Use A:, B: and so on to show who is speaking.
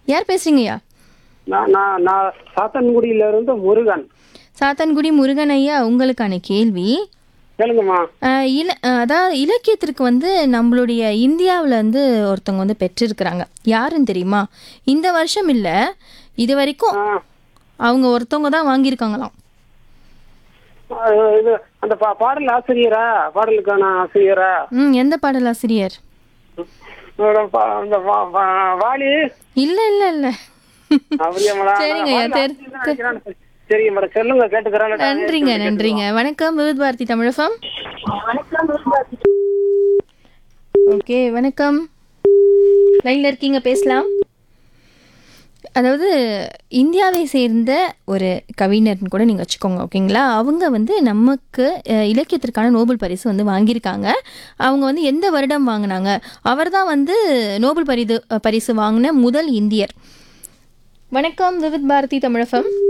A: யார் பேசுறீங்கய்யா
B: நான் நான் நான் சாத்தன்குடியில இருந்து முருகன்
A: சாத்தான்குடி முருகன் ஐயா உங்களுக்கான கேள்வி
B: கேளுங்கம்மா
A: அஹ் இல அஹ் அதாவது இலக்கியத்திற்கு வந்து நம்மளுடைய இந்தியாவில் வந்து ஒருத்தவங்க வந்து பெற்றிருக்கிறாங்க யாருன்னு தெரியுமா இந்த வருஷம் இல்லை இது வரைக்கும்
B: ஆ,
A: அவங்க ஒருத்தவங்க தான் வாங்கியிருக்காங்களாம்
B: ஆ, இது அந்த பா பாடல் ஆசிரியரா பாடலுக்கான ஆசிரியரா
A: ம் எந்த பாடலாசிரியர்
B: ஒரு பா- அந்த வா- வா- வாலி
A: இல்லை இல்லை இல்லை
B: அப்படியா மேடம்?
A: சரிங்க,
B: வாலி
A: தெரி-
B: ஆசிரியர் தான் நினைக்கிறேன். சரிங்க மேடம் சொல்லுங்க கேட்டுக்கிறேன்
A: நன்றிங்க நன்றிங்க வணக்கம் விவித் பாரதி தமிழகம் ஓகே வணக்கம் லைன்ல இருக்கீங்க பேசலாம் அதாவது இந்தியாவை சேர்ந்த ஒரு கவிஞர்னு கூட நீங்கள் வச்சுக்கோங்க ஓகேங்களா அவங்க வந்து நமக்கு அஹ், இலக்கியத்திற்கான நோபல் பரிசு வந்து வாங்கியிருக்காங்க அவங்க வந்து எந்த வருடம் வாங்கினாங்க அவர் தான் வந்து நோபல் பரிது பரிசு வாங்கின முதல் இந்தியர் வணக்கம் விவித் பாரதி தமிழகம்